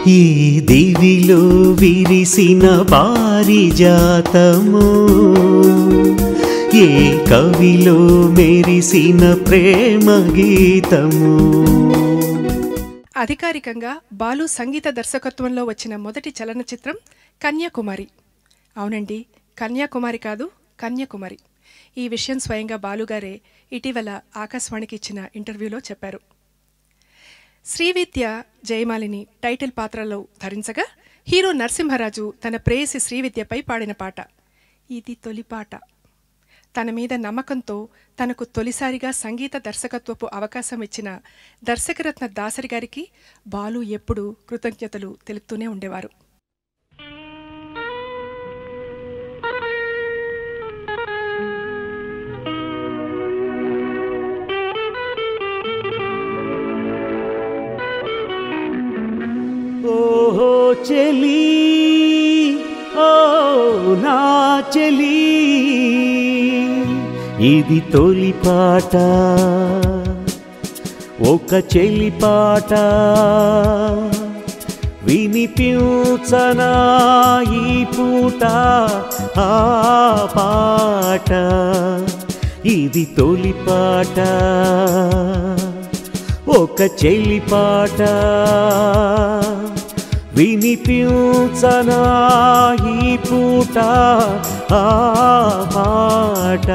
ఈ దివిలో విరిసిన పారిజాతము ఏ కవిలో మెరిసిన ప్రేమ గీతము అధికారికంగా బాలు సంగీత దర్శకత్వంలో వచ్చిన మొదటి చలనచిత్రం కన్యాకుమారి అవునండి కన్యాకుమారి కాదు కన్యాకుమారి ఈ విషయం స్వయంగా బాలుగారే ఇటీవల ఆకాశవాణికి ఇచ్చిన ఇంటర్వ్యూలో చెప్పారు శ్రీవిద్య జయమాలిని టైటిల్ పాత్రలో ధరించగా హీరో నరసింహరాజు తన ప్రేయసి శ్రీవిద్యపై పాడిన పాట ఇది తొలి పాట తన మీద నమ్మకంతో తనకు తొలిసారిగా సంగీత దర్శకత్వపు అవకాశం ఇచ్చిన దర్శకరత్న దాసరి గారికి బాలు ఎప్పుడూ కృతజ్ఞతలు తెలుపుతూనే ఉండేవారు ఓహో చెలి ఓ నా చెలి ఇది తొలి పాట ఒక చెలి పాట వినిపించనా ఈ పూట ఆ పాట ఇది తొలి పాట ఒక చెలి పాట వినిపించనా ఈ పూట ఆ పాట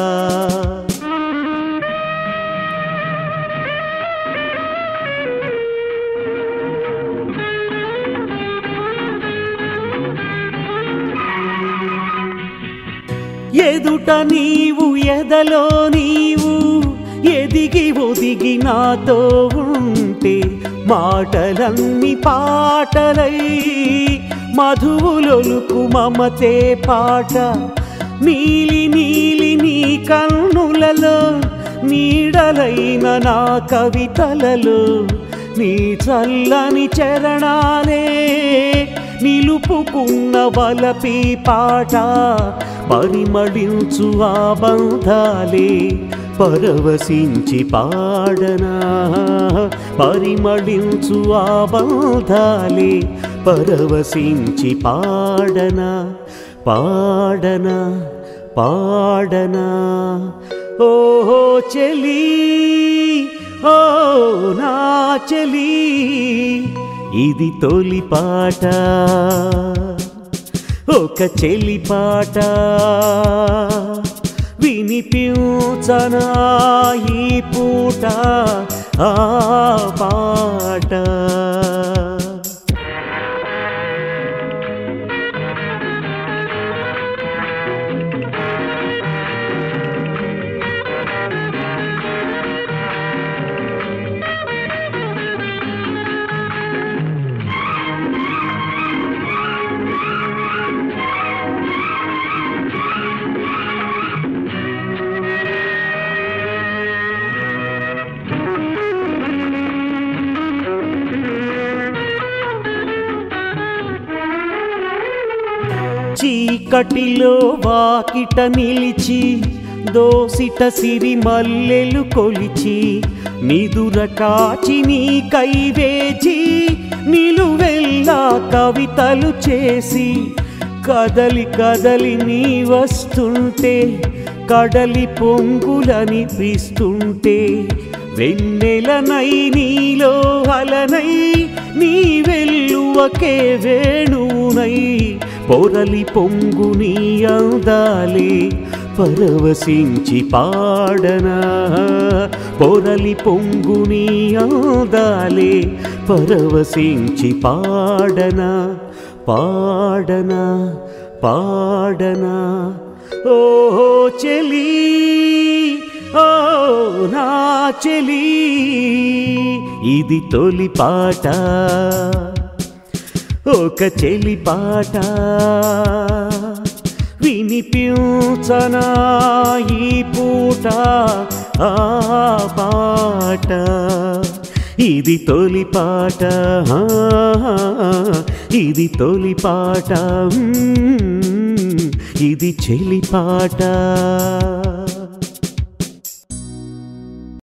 ఎదుట నీవు ఎదలో నీవు ఎదిగి ఒదిగి నాతో ఉంటే మాటలన్నీ పాటలై మధువులొలుకు మమతే పాట నీలి నీలి నీ కన్నులలో నీడలైన నా కవితలలో నీ చల్లని చరణాలే నిలుపుకున్న వలపి పాట పరిమళించు ఆ బంధాలే పరవశించి పాడనా పరిమళించు ఆ బంధాలే పరవశించి పాడనా పాడనా పాడనా ఓహో చెలి ఓ నా చెలి ఇది తొలి పాట ఒక చెలి పాట వినిపించనా ఈ పూట ఆ పాట చీకటిలో వాకిట నిలిచి దోసిట సిరి మల్లెలు కొలిచి నిదుర కాచి నీ కైవేచి నిలువెల్లా కవితలు చేసి కదలి కదలి నీ వస్తుంటే కడలి పొంగులనిపిస్తుంటే వెన్నెలనై నీలో అలనై నీ వెల్లువకే వేణువునై పొరలి పొంగు నీ అందాలే పరవశించి పాడనా పొరలి పొంగు నీ అందాలే పరవశించి పాడనా పాడనా పాడనా ఓహో చెలి ఓ నా చెలి ఇది తొలి పాట ఒక చెలి పాట వినిపించనా ఈ పూట ఆ పాట ఇది తొలి పాట ఆ, ఇది తొలి పాట మ్మ్, ఇది చెలి పాట